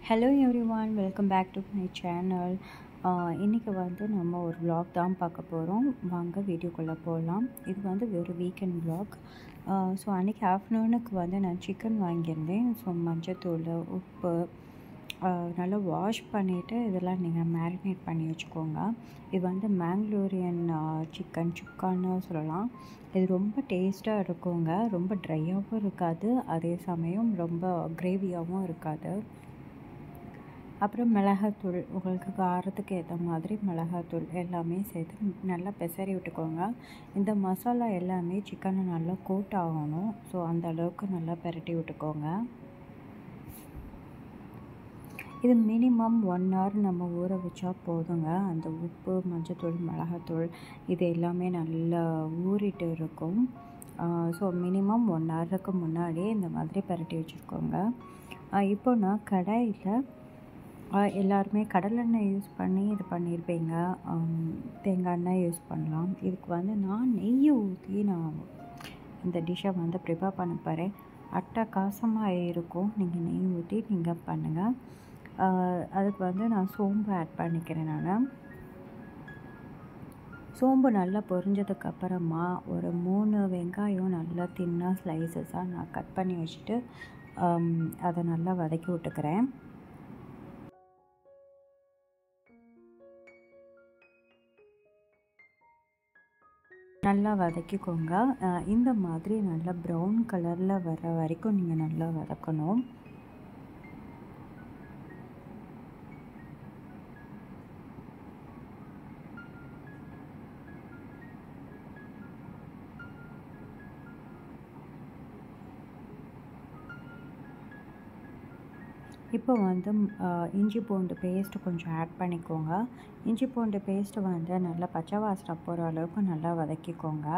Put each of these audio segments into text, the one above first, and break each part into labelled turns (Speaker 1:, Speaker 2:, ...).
Speaker 1: hello everyone welcome back to my channel இன்றைக்கி வந்து நம்ம ஒரு vlog தான் பார்க்க போகிறோம் வாங்க வீடியோக்குள்ளே போகலாம் இது வந்து ஒரு வீக்கெண்ட் vlog ஸோ அன்றைக்கி ஆஃப்டர்நூனுக்கு வந்து நான் சிக்கன் வாங்கியிருந்தேன் ஸோ மஞ்சத்தூள் உப்பு ஆஹ் நல்லா வாஷ் பண்ணிவிட்டு இதெல்லாம் நீங்கள் மேரினேட் பண்ணி வச்சுக்கோங்க இது வந்து மேங்களூரியன் சிக்கன் சுக்கான்னு சொல்லலாம் இது ரொம்ப டேஸ்ட்டாக இருக்குங்க ரொம்ப ட்ரையாகவும் இருக்காது அதே சமயம் ரொம்ப கிரேவியாகவும் இருக்காது அப்புறம் மிளகாத்தூள் உங்களுக்கு காரத்துக்கு ஏற்ற மாதிரி மிளகாத்தூள் எல்லாமே சேர்த்து நல்லா பெசரி விட்டுக்கோங்க இந்த மசாலா எல்லாமே சிக்கனை நல்லா கோட் ஆகணும் ஸோ அந்த அளவுக்கு நல்லா பெரட்டி விட்டுக்கோங்க இது மினிமம் ஒன் ஹவர் நம்ம ஊற வச்சா போதுங்க அந்த உப்பு மஞ்சத்தூள் மிளகாத்தூள் இது எல்லாமே நல்லா ஊறிட்டு இருக்கும் ஸோ மினிமம் ஒன் ஹவருக்கு முன்னாடியே இந்த மாதிரி பரட்டி வச்சுருக்கோங்க இப்போ நான் கடாயில் எல்லாருமே கடலெண்ணெய் யூஸ் பண்ணி இது பண்ணியிருப்பீங்க தேங்காய் எண்ணெய் யூஸ் பண்ணலாம் இதுக்கு வந்து நான் நெய் ஊற்றி நான் இந்த டிஷ்ஷை வந்து ப்ரிப்பேர் பண்ண போகிறேன் அட்டகாசமாக இருக்கும் நீங்கள் நெய் ஊற்றி நீங்கள் பண்ணுங்கள் அதுக்கு வந்து நான் சோம்பு ஆட் பண்ணிக்கிறேன் நான் சோம்பு நல்லா பொரிஞ்சதுக்கு அப்புறமா ஒரு மூணு வெங்காயம் நல்லா தின்னாக ஸ்லைசஸாக நான் கட் பண்ணி வச்சுட்டு அதை நல்லா வதக்கி விட்டுக்கிறேன் நல்லா வதக்கிக்கோங்க இந்த மாதிரி நல்லா ப்ரௌன் கலரில் வர வரைக்கும் நீங்கள் நல்லா வதக்கணும் இப்போ வந்து இஞ்சி பூண்டு பேஸ்ட்டு கொஞ்சம் ஆட் பண்ணிக்கோங்க இஞ்சி பூண்டு பேஸ்ட்டு வந்து நல்லா பச்சை வாசனை போகிற அளவுக்கு நல்லா வதக்கிக்கோங்க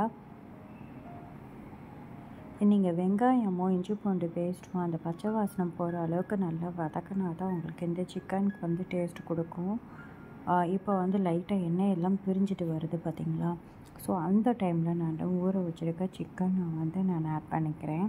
Speaker 1: நீங்கள் வெங்காயமும் இஞ்சி பூண்டு பேஸ்ட்டும் அந்த பச்சை வாசனை போகிற அளவுக்கு நல்லா வதக்கினா தான் உங்களுக்கு இந்த சிக்கனுக்கு வந்து டேஸ்ட் கொடுக்கும் இப்போ வந்து லைட்டாக எண்ணெய் எல்லாம் பிரிஞ்சுட்டு வருது பார்த்திங்களா ஸோ அந்த டைமில் நான் ஊற வச்சுருக்க சிக்கனை வந்து நான் ஆட் பண்ணிக்கிறேன்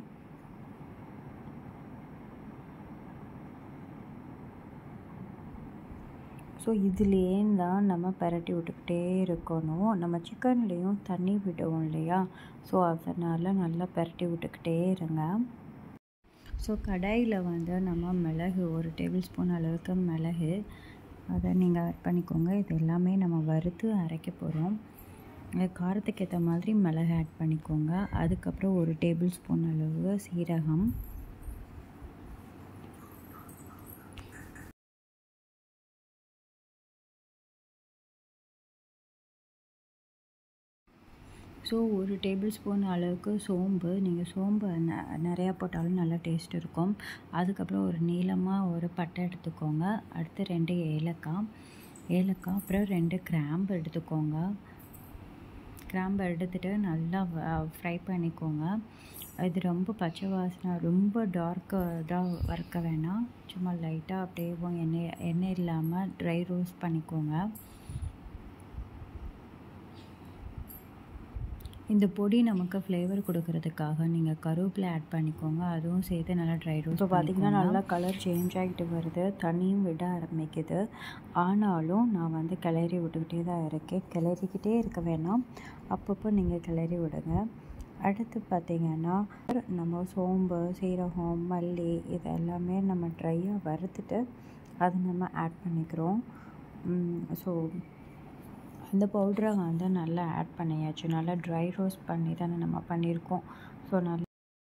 Speaker 1: ஸோ இதுலேயே தான் நம்ம பரட்டி விட்டுக்கிட்டே இருக்கணும் நம்ம சிக்கன்லேயும் தண்ணி விடுவோம் இல்லையா ஸோ அதனால் நல்லா பரட்டி விட்டுக்கிட்டே இருங்க ஸோ கடாயில் வந்து நம்ம மிளகு ஒரு டேபிள் ஸ்பூன் அளவுக்கு மிளகு அதை நீங்கள் ஆட் பண்ணிக்கோங்க இது எல்லாமே நம்ம வறுத்து அரைக்க போகிறோம் காரத்துக்கு ஏற்ற மாதிரி மிளகு ஆட் பண்ணிக்கோங்க அதுக்கப்புறம் ஒரு டேபிள் ஸ்பூன் அளவு சீரகம் ஸோ ஒரு டேபிள் ஸ்பூன் அளவுக்கு சோம்பு நீங்கள் சோம்பு ந நிறையா போட்டாலும் நல்லா டேஸ்ட் இருக்கும் அதுக்கப்புறம் ஒரு நீளமாக ஒரு பட்டை எடுத்துக்கோங்க அடுத்து ரெண்டு ஏலக்காய் ஏலக்காய் அப்புறம் ரெண்டு கிராம்பு எடுத்துக்கோங்க கிராம்பு எடுத்துகிட்டு நல்லா ஃப்ரை பண்ணிக்கோங்க இது ரொம்ப பச்சை வாசனை ரொம்ப டார்க்கு இதாக வறுக்க வேணாம் சும்மா லைட்டாக அப்படியே எண்ணெய் எண்ணெய் இல்லாமல் ட்ரை ரோஸ்ட் பண்ணிக்கோங்க இந்த பொடி நமக்கு ஃப்ளேவர் கொடுக்கறதுக்காக நீங்கள் கருவேப்பிலை ஆட் பண்ணிக்கோங்க அதுவும் சேர்த்து நல்லா ட்ரை ரோஸ்ட் இப்போ பார்த்திங்கன்னா நல்லா கலர் சேஞ்ச் ஆகிட்டு வருது தண்ணியும் விட ஆரம்பிக்குது ஆனாலும் நான் வந்து கிளறி விட்டுக்கிட்டே தான் இருக்கேன் கிளறிக்கிட்டே இருக்க வேணாம் அப்பப்போ நீங்கள் கிளறி விடுங்க அடுத்து பார்த்திங்கன்னா நம்ம சோம்பு சீரகம் மல்லி இது எல்லாமே நம்ம ட்ரையாக வறுத்துட்டு அதை நம்ம ஆட் பண்ணிக்கிறோம் ஸோ அந்த பவுட்ரை வந்து நல்லா ஆட் பண்ணியாச்சு நல்லா ட்ரை ரோஸ்ட் பண்ணி தானே நம்ம பண்ணியிருக்கோம் ஸோ நல்லா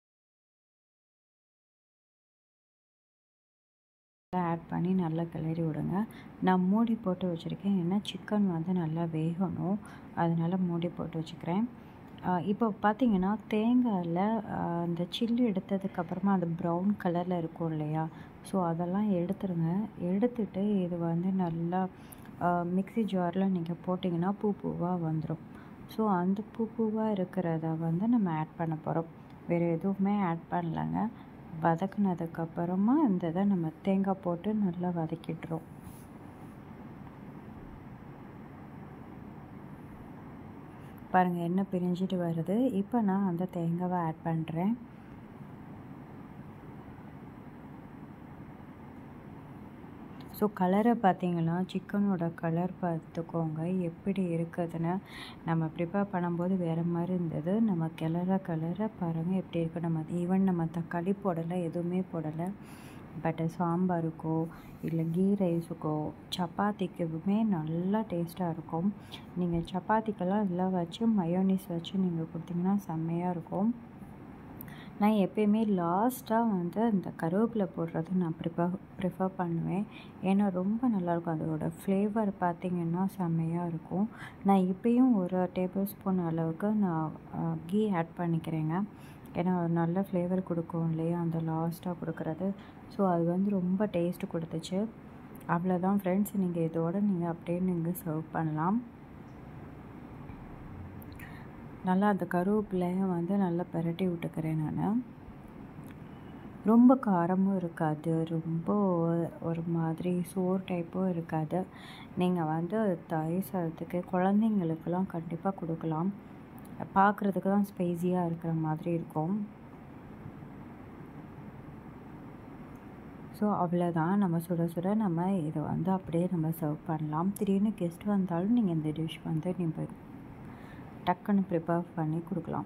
Speaker 1: ஆட் பண்ணி நல்லா கிளறி விடுங்க நான் மூடி போட்டு வச்சுருக்கேன் ஏன்னா சிக்கன் வந்து நல்லா வேகணும் அதனால் மூடி போட்டு வச்சுக்கிறேன் இப்போ பார்த்தீங்கன்னா தேங்காயில் அந்த சில்லி எடுத்ததுக்கப்புறமா அந்த ப்ரௌன் கலரில் இருக்கும் இல்லையா ஸோ அதெல்லாம் எடுத்துருங்க எடுத்துட்டு இது வந்து நல்லா மிக்சி ஜாரில் நீங்கள் போட்டிங்கன்னா பூ பூவாக வந்துடும் ஸோ அந்த பூ பூவாக இருக்கிறத வந்து நம்ம ஆட் பண்ண போகிறோம் வேறு எதுவுமே ஆட் பண்ணலங்க வதக்குனதுக்கப்புறமா இந்த இதை நம்ம தேங்காய் போட்டு நல்லா வதக்கிட்டுரும் பாருங்கள் எண்ணெய் பிரிஞ்சிட்டு வருது இப்போ நான் அந்த தேங்காவை ஆட் பண்ணுறேன் ஸோ கலரை பார்த்தீங்கன்னா சிக்கனோட கலர் பார்த்துக்கோங்க எப்படி இருக்குதுன்னு நம்ம ப்ரிப்பேர் பண்ணும்போது வேறு மாதிரி இருந்தது நம்ம கிளற கலரை பாருங்கள் எப்படி இருக்குது நம்ம ஈவன் நம்ம தக்காளி போடலை எதுவுமே போடலை பட் சாம்பாருக்கோ இல்லை கீ ரைஸுக்கோ சப்பாத்திக்குமே நல்லா டேஸ்ட்டாக இருக்கும் நீங்கள் சப்பாத்திக்கெல்லாம் இதெல்லாம் வச்சு மயோனிஸ் வச்சு நீங்கள் கொடுத்தீங்கன்னா செம்மையாக இருக்கும் நான் எப்பயுமே லாஸ்ட்டாக வந்து இந்த கருவேப்பிலை போடுறது நான் ப்ரிஃபர் ப்ரிஃபர் பண்ணுவேன் ஏன்னா ரொம்ப நல்லாயிருக்கும் அதோட ஃப்ளேவர் பார்த்திங்கன்னா செம்மையாக இருக்கும் நான் இப்போயும் ஒரு டேபிள் ஸ்பூன் அளவுக்கு நான் கீ ஆட் பண்ணிக்கிறேங்க ஏன்னா ஒரு நல்ல ஃப்ளேவர் கொடுக்கும் இல்லையா அந்த லாஸ்ட்டாக கொடுக்குறது ஸோ அது வந்து ரொம்ப டேஸ்ட்டு கொடுத்துச்சு அவ்வளோதான் ஃப்ரெண்ட்ஸ் நீங்கள் இதோட நீங்கள் அப்படியே நீங்கள் சர்வ் பண்ணலாம் நல்லா அந்த கருவேப்பிலையும் வந்து நல்லா பிரட்டி விட்டுக்கிறேன் நான் ரொம்ப காரமும் இருக்காது ரொம்ப ஒரு மாதிரி சோர் டைப்பும் இருக்காது நீங்கள் வந்து தயிர் சாதத்துக்கு குழந்தைங்களுக்கெல்லாம் கண்டிப்பாக கொடுக்கலாம் பார்க்குறதுக்கு தான் ஸ்பைஸியாக இருக்கிற மாதிரி இருக்கும் ஸோ அவ்வளோதான் நம்ம சுட சுட நம்ம இதை வந்து அப்படியே நம்ம சர்வ் பண்ணலாம் திடீர்னு கெஸ்ட் வந்தாலும் நீங்கள் இந்த டிஷ் வந்து நீங்கள் டக்குன்னு ப்ரிப்பேர் பண்ணி கொடுக்கலாம்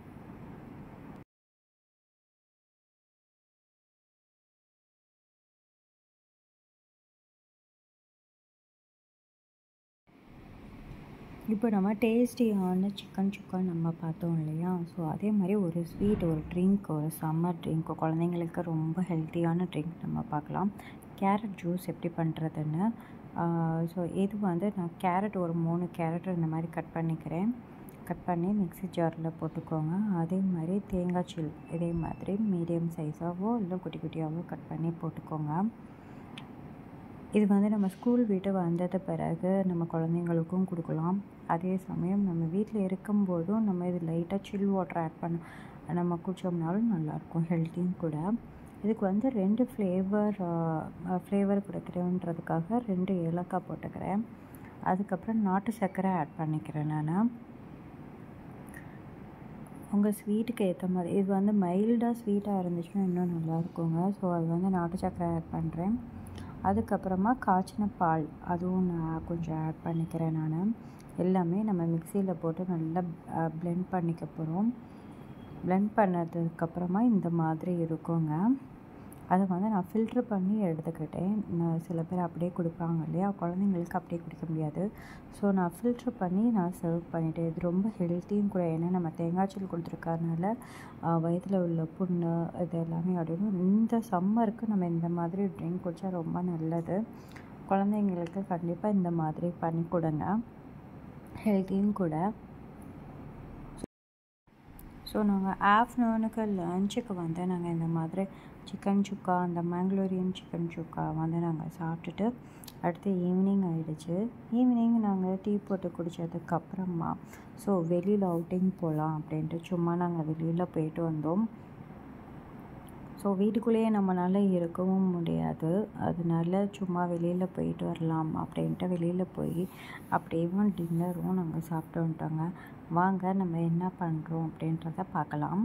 Speaker 1: இப்போ நம்ம டேஸ்டியான சிக்கன் சுக்கா நம்ம பார்த்தோம் இல்லையா ஸோ அதே மாதிரி ஒரு ஸ்வீட் ஒரு ட்ரிங்க் ஒரு சம்மர் ட்ரிங்க் குழந்தைங்களுக்கு ரொம்ப ஹெல்த்தியான ட்ரிங்க் நம்ம பார்க்கலாம் கேரட் ஜூஸ் எப்படி பண்ணுறதுன்னு ஸோ இது வந்து நான் கேரட் ஒரு மூணு கேரட் இந்த மாதிரி கட் பண்ணிக்கிறேன் கட் பண்ணி மிக்ஸி ஜாரில் போட்டுக்கோங்க அதே மாதிரி தேங்காய் சில் இதே மாதிரி மீடியம் சைஸாகவோ இல்லை குட்டி குட்டியாகவோ கட் பண்ணி போட்டுக்கோங்க இது வந்து நம்ம ஸ்கூல் விட்டு வந்தது பிறகு நம்ம குழந்தைங்களுக்கும் கொடுக்கலாம் அதே சமயம் நம்ம வீட்டில் இருக்கும்போதும் நம்ம இது லைட்டாக சில் வாட்டர் ஆட் பண்ண நம்ம குடித்தோம்னாலும் நல்லாயிருக்கும் ஹெல்த்தியும் கூட இதுக்கு வந்து ரெண்டு ஃப்ளேவர் ஃப்ளேவர் கொடுக்குறேன்றதுக்காக ரெண்டு ஏலக்காய் போட்டுக்கிறேன் அதுக்கப்புறம் நாட்டு சர்க்கரை ஆட் பண்ணிக்கிறேன் நான் உங்கள் ஸ்வீட்டுக்கு ஏற்ற மாதிரி இது வந்து மைல்டாக ஸ்வீட்டாக இருந்துச்சுன்னா இன்னும் நல்லாயிருக்குங்க ஸோ அது வந்து நாட்டு சர்க்கரை ஆட் பண்ணுறேன் அதுக்கப்புறமா காய்ச்சின பால் அதுவும் நான் கொஞ்சம் ஆட் பண்ணிக்கிறேன் நான் எல்லாமே நம்ம மிக்சியில் போட்டு நல்லா ப்ளெண்ட் பண்ணிக்க போகிறோம் ப்ளெண்ட் பண்ணதுக்கப்புறமா இந்த மாதிரி இருக்குங்க அதை வந்து நான் ஃபில்ட்ரு பண்ணி எடுத்துக்கிட்டேன் நான் சில பேர் அப்படியே கொடுப்பாங்க இல்லையா குழந்தைங்களுக்கு அப்படியே குடிக்க முடியாது ஸோ நான் ஃபில்ட்ரு பண்ணி நான் சர்வ் பண்ணிட்டேன் இது ரொம்ப ஹெல்த்தியும் கூட ஏன்னா நம்ம தேங்காய்ச்சல் கொடுத்துருக்கறனால வயிற்றில் உள்ள புண்ணு இது எல்லாமே அப்படின்னு இந்த சம்மருக்கு நம்ம இந்த மாதிரி ட்ரிங்க் குடித்தா ரொம்ப நல்லது குழந்தைங்களுக்கு கண்டிப்பாக இந்த மாதிரி பண்ணி கொடுங்க ஹெல்த்தியும் கூட ஸோ நாங்கள் ஆஃப்டர்நூனுக்கு லஞ்சுக்கு வந்து நாங்கள் இந்த மாதிரி சிக்கன் சுக்கா அந்த மேங்களூரியன் சிக்கன் சுக்கா வந்து நாங்கள் சாப்பிட்டுட்டு அடுத்து ஈவினிங் ஆகிடுச்சு ஈவினிங் நாங்கள் டீ போட்டு குடித்ததுக்கப்புறமா ஸோ வெளியில் அவுட்டிங் போகலாம் அப்படின்ட்டு சும்மா நாங்கள் வெளியில் போயிட்டு வந்தோம் ஸோ வீட்டுக்குள்ளேயே நம்மளால் இருக்கவும் முடியாது அதனால சும்மா வெளியில் போயிட்டு வரலாம் அப்படின்ட்டு வெளியில் போய் அப்படியேவும் டின்னரும் நாங்கள் சாப்பிட்டு வந்துட்டோங்க வாங்க நம்ம என்ன பண்ணுறோம் அப்படின்றத பார்க்கலாம்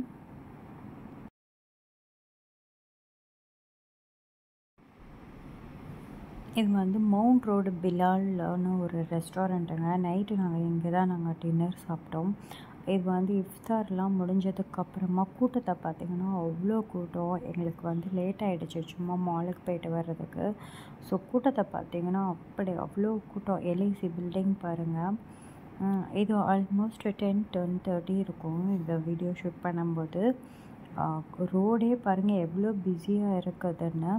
Speaker 1: இது வந்து மவுண்ட் ரோடு பிலால்னு ஒரு ரெஸ்டாரண்ட்டுங்க நைட்டு நாங்கள் இங்கே தான் நாங்கள் டின்னர் சாப்பிட்டோம் இது வந்து இஃப்தார்லாம் முடிஞ்சதுக்கப்புறமா கூட்டத்தை பார்த்திங்கன்னா அவ்வளோ கூட்டம் எங்களுக்கு வந்து லேட் ஆகிடுச்சு சும்மா மாலுக்கு போயிட்டு வர்றதுக்கு ஸோ கூட்டத்தை பார்த்திங்கன்னா அப்படி அவ்வளோ கூட்டம் எல்ஐசி பில்டிங் பாருங்கள் இது ஆல்மோஸ்ட் டென் டென் தேர்ட்டி இருக்கும் இந்த வீடியோ ஷூட் பண்ணும்போது ரோடே பாருங்கள் எவ்வளோ பிஸியாக இருக்குதுன்னு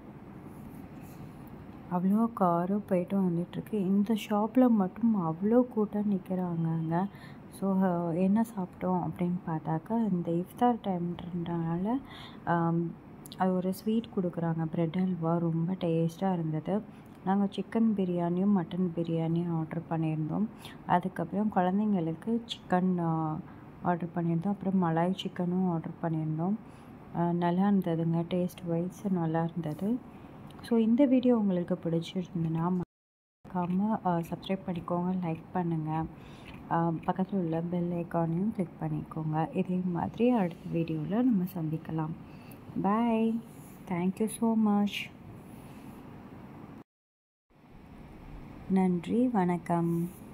Speaker 1: அவ்வளோ காரும் போயிட்டு வந்துட்டுருக்கு இந்த ஷாப்பில் மட்டும் அவ்வளோ கூட்டம் நிற்கிறாங்கங்க ஸோ என்ன சாப்பிட்டோம் அப்படின்னு பார்த்தாக்கா இந்த இஃப்தார் டைம்ன்றனால அது ஒரு ஸ்வீட் கொடுக்குறாங்க ப்ரெட் அல்வா ரொம்ப டேஸ்ட்டாக இருந்தது நாங்கள் சிக்கன் பிரியாணியும் மட்டன் பிரியாணியும் ஆர்டர் பண்ணியிருந்தோம் அதுக்கப்புறம் குழந்தைங்களுக்கு சிக்கன் ஆர்டர் பண்ணியிருந்தோம் அப்புறம் மலாய் சிக்கனும் ஆர்டர் பண்ணியிருந்தோம் நல்லா இருந்ததுங்க டேஸ்ட் வைஸ் நல்லா இருந்தது ஸோ இந்த வீடியோ உங்களுக்கு பிடிச்சிருந்ததுன்னா மறக்காமல் சப்ஸ்கிரைப் பண்ணிக்கோங்க லைக் பண்ணுங்கள் பக்கத்தில் உள்ள பெல் ஐக்கானையும் கிளிக் பண்ணிக்கோங்க இதே மாதிரி அடுத்த வீடியோவில் நம்ம சந்திக்கலாம் பாய் தேங்க்யூ ஸோ மச் நன்றி வணக்கம்